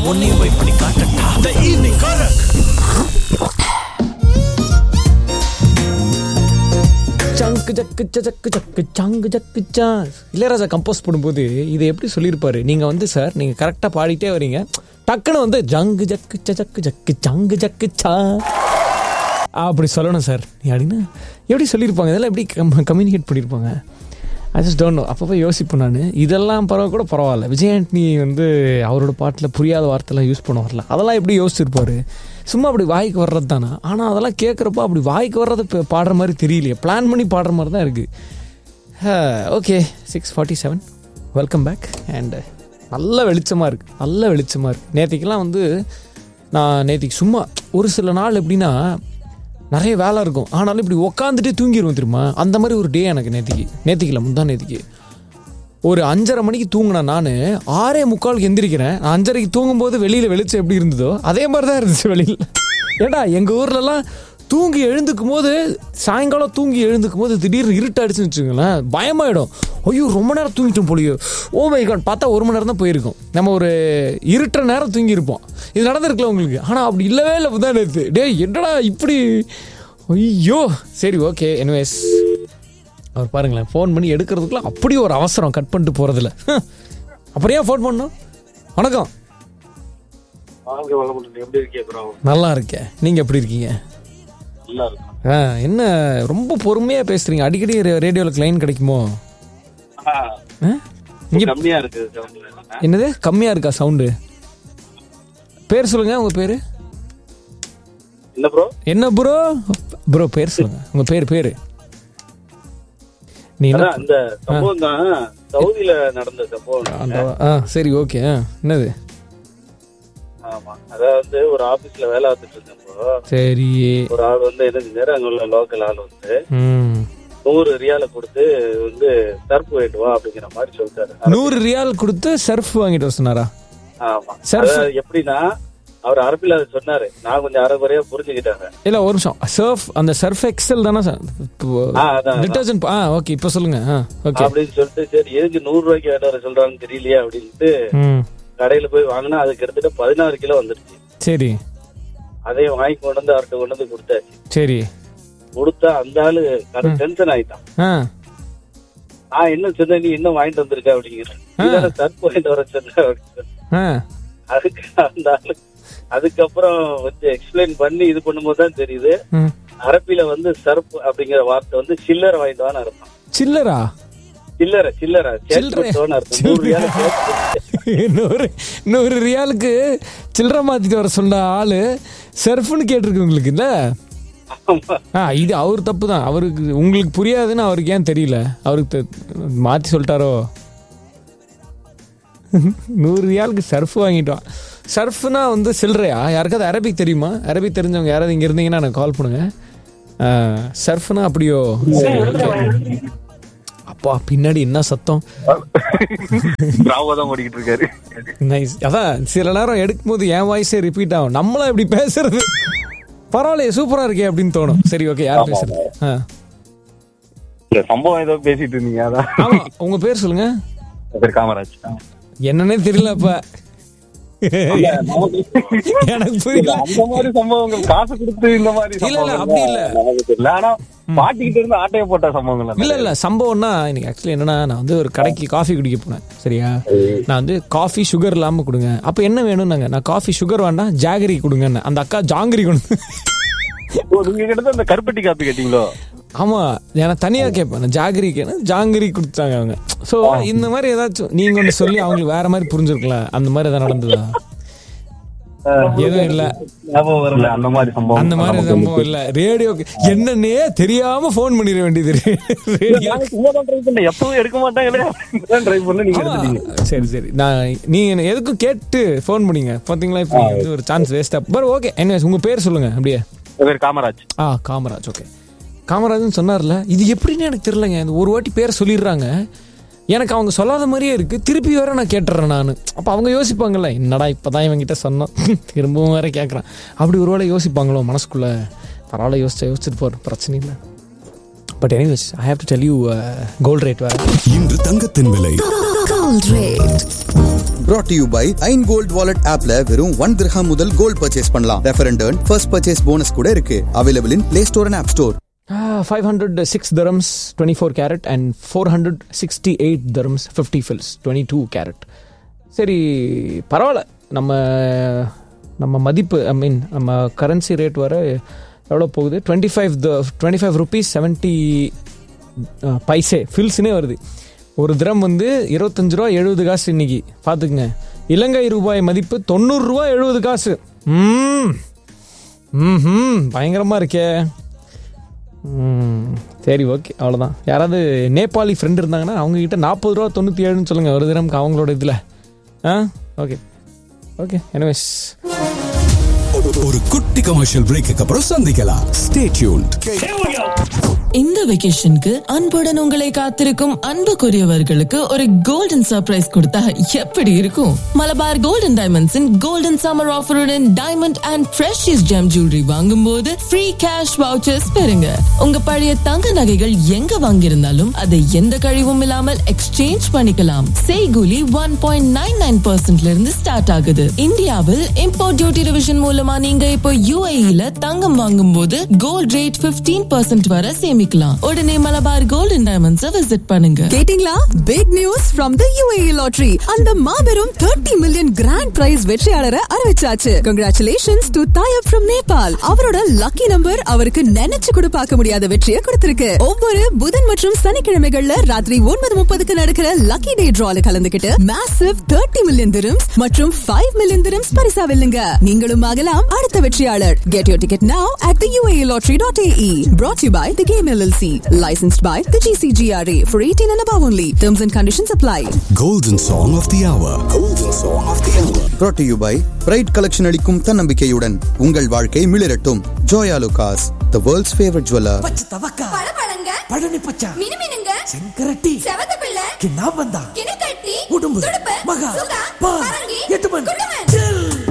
உன்னையும் போய் பண்ணி காட்டட்டா த ஈவினிங் காரக் சங்கு ஜக்கு சக்கு சக்கு சங்கு ஜக்கு சா இளையராஜா கம்போஸ் பண்ணும்போது இதை எப்படி சொல்லியிருப்பாரு நீங்கள் வந்து சார் நீங்கள் கரெக்டாக பாடிட்டே வரீங்க டக்குன்னு வந்து ஜங்கு ஜக்கு சக்கு ஜக்கு சங்கு ஜக்கு சா அப்படி சொல்லணும் சார் அப்படின்னா எப்படி சொல்லியிருப்பாங்க இதெல்லாம் எப்படி கம்யூனிகேட் பண்ணியிருப்பாங்க ஐ ஜஸ்ட் டோன்ட் நோ அப்பப்போ யோசிப்பேன் நான் இதெல்லாம் பரவ கூட பரவாயில்ல விஜய் ஆண்டனி வந்து அவரோட பாட்டில் புரியாத வார்த்தைலாம் யூஸ் பண்ணுவார்ல அதெல்லாம் எப்படி யோசிச்சிருப்பாரு சும்மா அப்படி வாய்க்கு வர்றது தானே ஆனால் அதெல்லாம் கேட்குறப்ப அப்படி வாய்க்கு வர்றது இப்போ பாடுற மாதிரி தெரியலையே பிளான் பண்ணி பாடுற மாதிரி தான் இருக்குது okay six forty seven welcome back and நல்ல வெளிச்சமாக இருக்குது நல்ல வெளிச்சமாக இருக்குது நேற்றுக்கெல்லாம் வந்து நான் நேற்றுக்கு சும்மா ஒரு சில நாள் எப்படின்னா நிறைய வேலை இருக்கும் ஆனாலும் இப்படி உக்காந்துட்டு தூங்கிடுவோம் தெரியுமா அந்த மாதிரி ஒரு டே எனக்கு நேத்திக்கு நேத்திக்கல முந்தா நேத்திக்கு ஒரு அஞ்சரை மணிக்கு தூங்கினேன் நான் ஆறே முக்காலுக்கு எந்திரிக்கிறேன் நான் அஞ்சரைக்கு தூங்கும்போது வெளியில் வெளிச்சம் எப்படி இருந்ததோ அதே மாதிரி தான் இருந்துச்சு வெளியில் ஏடா எங்கள் ஊர்லலாம் தூங்கி எழுந்துக்கும் போது சாயங்காலம் தூங்கி எழுந்துக்கும் போது திடீர்னு இருட்டாயிடுச்சுன்னு வச்சுங்களேன் பயமாயிடும் ஐயோ ரொம்ப நேரம் தூங்கிட்டோம் போலியோ ஓ மை காட் பார்த்தா ஒரு மணி நேரம் தான் போயிருக்கும் நம்ம ஒரு இருட்டுற நேரம் தூங்கியிருப்போம் இது நடந்திருக்கல உங்களுக்கு ஆனால் அப்படி இல்லவே இல்லை புதான் நேற்று டேய் என்னடா இப்படி ஐயோ சரி ஓகே எனிவேஸ் அவர் பாருங்களேன் ஃபோன் பண்ணி எடுக்கிறதுக்குள்ள அப்படி ஒரு அவசரம் கட் பண்ணிட்டு போகிறதில்ல அப்புறம் ஏன் ஃபோன் பண்ணோம் வணக்கம் வாழ்க்கை வளமுடன் எப்படி இருக்கே ப்ரோ நல்லா இருக்கேன் நீங்கள் எப்படி இருக்கீங்க நல்லா இருக்கும் ஆ என்ன ரொம்ப பொறுமையாக பேசுகிறீங்க அடிக்கடி ரேடியோவில் லைன் கிடைக்குமோ ஆ? இங்க கம்மியா இருக்கு sound. என்னது கம்மியாக இருக்கா சவுண்டு பேர் சொல்லுங்க உங்கள் பேர் என்ன ப்ரோ என்ன ப்ரோ ப்ரோ பேர் சொல்லுங்க உங்கள் பேர் பேர் நீ என்ன அதான் இந்த சம்பவம் தான் சவுதியில நடந்த சம்பவம் ஆண்டவா. ஆ சரி ஓகே ஆ என்னது ஆமா அதாவது வந்து ஒரு ஆபீஸ்ல வேலை பார்த்துட்டு இருந்தப்போ சரி ஒரு ஆள் வந்து என்ன செஞ்சாரு அங்க உள்ள லோக்கல் ஆள் வந்து ம் நூறு ரியால கொடுத்து வந்து சர்ப்பு வேண்டுவா அப்படிங்கிற மாதிரி சொல்லிட்டாரு நூறு ரியால் கொடுத்து சர்ஃப் வாங்கிட்டு வர சொன்னாரா ஆமா Surf? அதாவது எப்படின்னா அவர் அரபில அதை சொன்னாரு நான் கொஞ்சம் அரைக்குறையா புரிஞ்சுக்கிட்டாங்க இல்ல ஒரு நிமிஷம் சர்ஃப் அந்த சர்ஃப் எக்ஸல் தானே ஆ, அதான். டிட்டர்ஜென்ட் ஆ ஓகே இப்போ சொல்லுங்க ஆ ஓகே அப்படின்னு சொல்லிட்டு சரி எதுக்கு நூறு ரூபாய்க்கு வேண்டாம் வர சொல்றாங்கன்னு தெரியலையே அப்படின்ட்டு ம் கடையில போய் வாங்கினா அது கிட்டத்தட்ட பதினாறு கிலோ வந்துருச்சு சரி அதையும் வாங்கி கொண்டு வந்து அவர்கிட்ட கொண்டு வந்து கொடுத்தாச்சு சரி கொடுத்தா அந்த ஆளு கடை டென்ஷன் ஆயிட்டான் ஆ நான் என்ன சொன்ன நீ இன்னும் வாங்கிட்டு வந்திருக்க அப்படிங்கிற நீதானே சர்ப் வாங்கிட்டு வர சொன்ன அப்படின்னு சொன்னேன். ஆ அதுக்கு அந்த ஆளு அதுக்கப்புறம் வந்து எக்ஸ்பிளைன் பண்ணி இது பண்ணும்போது தான் தெரியுது ம். அரபில வந்து சர்ப் அப்படிங்கிற வார்த்தை வந்து சில்லறை வாங்கிட்டு வான்னு அர்த்தம் சில்லரா சில்லறை சில்லறை சில்லறை. சேர்த்து அர்த்தம் நூறு ரியாலை சேர்த்து நூறு நூறு ரியாலுக்கு சில்லற மாத்திட்டு வர சொன்ன ஆளு சர்ஃப்னு கேட்டிருக்கு உங்களுக்கு இல்ல ஆமா. ஆ இது அவர் தப்பு தான் அவருக்கு உங்களுக்கு புரியாதுன்னு அவருக்கு ஏன் தெரியல அவருக்கு தெ- மாத்தி சொல்லிட்டாரோ நூறு ரியாலுக்கு சர்ஃப் வாங்கிட்டோம் சர்ஃப்னா வந்து சில்லறையா யாருக்காவது அரபிக் தெரியுமா அரபிக் தெரிஞ்சவங்க யாராவது இங்கே இருந்தீங்கன்னா எனக்கு கால் பண்ணுங்க ஆ, சர்ஃப்னா அப்படியோ சரி ஓகே அப்பா பின்னாடி என்ன சத்தம் ராவா தான் ஓடிக்கிட்டு இருக்காரு நைஸ் அதான் சில நேரம் எடுக்கும்போது என் வாய்ஸே ரிப்பீட் ஆகும் நம்மளா இப்படி பேசுறது பரவாயில்லையே சூப்பரா இருக்கே அப்படின்னு தோணும் சரி ஓகே யார் பேசுறது ஆ. இல்ல சம்பவம் ஏதோ பேசிட்டு இருந்தீங்க அதான் ஆமா உங்க பேர் சொல்லுங்க பேர் காமராஜ் என்னன்னே தெரியல அப்ப எனக்கு புரியல அந்த மாதிரி சம்பவங்கள் காசு கொடுத்து இந்த மாதிரி இல்ல, இல்ல, சம்பவங்கள் அப்படி இல்ல. நமக்கு தெரியல ஆனா பாட்டிக்கிட்ட இருந்து ஆட்டைய போட்ட சம்பவங்கள் இல்ல இல்ல சம்பவம்னா இன்னைக்கு ஆக்சுவலி என்னன்னா நான் வந்து ஒரு கடைக்கு காஃபி குடிக்க போனேன் சரியா நான் வந்து காஃபி சுகர் இல்லாம கொடுங்க அப்ப என்ன வேணும்னாங்க நான் காஃபி சுகர் வேண்டாம் ஜாகரி கொடுங்கன்னு அந்த அக்கா ஜாங்கிரி கொண்டு ஓ, நீங்க கிட்ட இந்த கருப்பட்டி காப்பி கேட்டீங்களோ ஆமா எனக்கு தனியா கேட்பேன் நான் ஜாகிரி கேட்டேன் ஜாங்கிரி கொடுத்தாங்க அவங்க ஸோ இந்த மாதிரி ஏதாச்சும் நீங்க ஒன்று சொல்லி அவங்களுக்கு வேற மாதிரி புரிஞ்சிருக்கலாம் அந்த மாதிரி ஏதாவது நடந்ததா எதுவும் இல்ல ஞாபகம் வரல அந்த மாதிரி சம்பவம் அந்த மாதிரி நமக்கு சம்பவம் இல்ல ரேடியோக்கு என்னன்னே தெரியாம ஃபோன் பண்ணிட வேண்டியது ரேடியோ நான் சும்மா தான் ட்ரை பண்ணேன் எப்பவும் எடுக்க மாட்டாங்களே ட்ரை பண்ண நீங்க ஆமா. எடுத்துட்டீங்க சரி சரி நான் நீங்க என்ன எதுக்கும் கேட்டு ஃபோன் பண்ணீங்க பாத்தீங்களா இப்போ நீங்க வந்து ஒரு சான்ஸ் வேஸ்டா பட் ஓகே என்ன உங்க பேர் சொல்லுங்க அப்படியே என் பேர் காமராஜ் ஆ காமராஜ் ஓகே காமராஜ்னு சொன்னார்ல இது எப்படின்னு எனக்கு தெரியலங்க இந்த ஒரு வாட்டி பேர் சொல்லிடுறாங்க எனக்கு அவங்க சொல்லாத மாதிரியே இருக்கு திருப்பி வேற நான் கேட்டுறேன் நான் அப்போ அவங்க யோசிப்பாங்கல்ல என்னடா இப்பதான் இவங்கிட்ட சொன்னோம் திரும்பவும் வேற கேட்குறான் அப்படி ஒரு வேளை யோசிப்பாங்களோ மனசுக்குள்ள பரவாயில்ல யோசிச்சா யோசிச்சுட்டு போகிற பிரச்சனை இல்லை but anyways I have to tell you gold rate வேற இன்று தங்கத்தின் விலை Gold rate. brought to you by ஐன் கோல்ட் வாலெட் ஆப்ல வெறும் ஒன் திரஹாம் முதல் கோல்ட் பர்ச்சேஸ் பண்ணலாம் ரெஃபரண்ட் ஃபர்ஸ்ட் பர்ச்சேஸ் போனஸ் கூட இருக்கு available in play store and app store five hundred six dirhams twenty four carat and four hundred sixty eight dirhams fifty fils twenty two carat சரி பரவாயில்ல நம்ம நம்ம மதிப்பு ஐ மீன் நம்ம கரன்சி ரேட் வர எவ்வளோ போகுது twenty five twenty five rupees seventy paise ஃபில்ஸ்னே வருது ஒரு திரம் வந்து இருபத்தஞ்சு ரூபா எழுபது காசு இன்னைக்கு பார்த்துக்குங்க இலங்கை ரூபாய் மதிப்பு தொண்ணூறு ரூபா எழுபது காசு ம் ம் பயங்கரமாக இருக்கே ம், சரி ஓகே அவ்வளோதான் யாராவது நேபாளி ஃப்ரெண்ட் இருந்தாங்கன்னா அவங்கக்கிட்ட நாற்பது ரூபா தொண்ணூற்றி ஏழுன்னு சொல்லுங்கள் ஒரு தினமுக்கு அவங்களோட இதில் ஆ ஓகே ஓகே எனிவேஸ் ஒரு குட்டி கமர்ஷியல் பிரேக்கு அப்புறம் சந்திக்கலாம் ஸ்டே டியூன்ட் இந்த வெகேஷனுக்கு அன்புடன் உங்களை காத்திருக்கும் அன்புக்குரியவர்களுக்கு ஒரு கோல்டன் சர்ப்ரைஸ் கொடுத்தா எப்படி இருக்கும் மலபார் கோல்டன் டைமண்ட்ஸின் கோல்டன் சம்மர் ஆஃபருடன் diamond and precious gem jewellery வாங்கும் போது ஃப்ரீ கேஷ் வவுச்சர்ஸ் பெறுங்க உங்க பழைய தங்க நகைகள் எங்க வாங்கியிருந்தாலும் அதை எந்த கழிவும் இல்லாமல் எக்ஸ்சேஞ்ச் பண்ணிக்கலாம் செய்கூலி ஒன் பாயிண்ட் நைன் நைன் பர்சன்ட்ல இருந்து ஸ்டார்ட் ஆகுது இந்தியாவில் இம்போர்ட் டியூட்டி டிவிஷன் மூலமா நீங்க இப்போ யூஏஇல தங்கம் வாங்கும் போது கோல்ட் ரேட் 15% பர்சன்ட் வரை சேமிக்கலாம் உடனே மலபார் கோல்டன் டைமண்ட்ஸை விசிட் பண்ணுங்க கேட்டிங்களா big news from the UAE lottery அந்த மாபெரும் 30 மில்லியன் கிராண்ட் பிரைஸ் வெற்றியாளரை அறிவிச்சாச்சு கங்க்ராச்சுலேஷன்ஸ் டு தாயப் ஃப்ரம் நேபாள் அவரோட லக்கி நம்பர் அவருக்கு நினைச்சு கூட பார்க்க முடியாத வெற்றியை கொடுத்திருக்கு ஒவ்வொரு புதன் மற்றும் சனிக்கிழமைகள்ல ராத்திரி ஒன்பது முப்பதுக்கு நடக்கிற லக்கி டே டிரால கலந்துகிட்டு மேசிவ் 30 மில்லியன் dirhams மற்றும் 5 மில்லியன் dirhams பரிசா வெல்லுங்க நீங்களும் ஆகலாம் அடுத்த வெற்றியாளர் get your ticket now at the UAELottery.ae brought to you by the Game LLC licensed by the GCGRA for 18 and above only terms and conditions apply golden song of the hour golden song of the hour brought to you by bride collection அளிக்கும் தன்னம்பிக்கையுடன் உங்கள் வாழ்க்கை மிளிரட்டும் Joyalukkas the world's favourite jeweller பழபழங்க பழனி பச்சா மினுமினுங்க செங்கரட்டி செவந்த பிள்ளை கிண்ணா வந்தா கிணக்கட்டி உடும்பு துடுப்பு மகா சுகா பா பரங்கி எட்டுமன் குண்டுமணி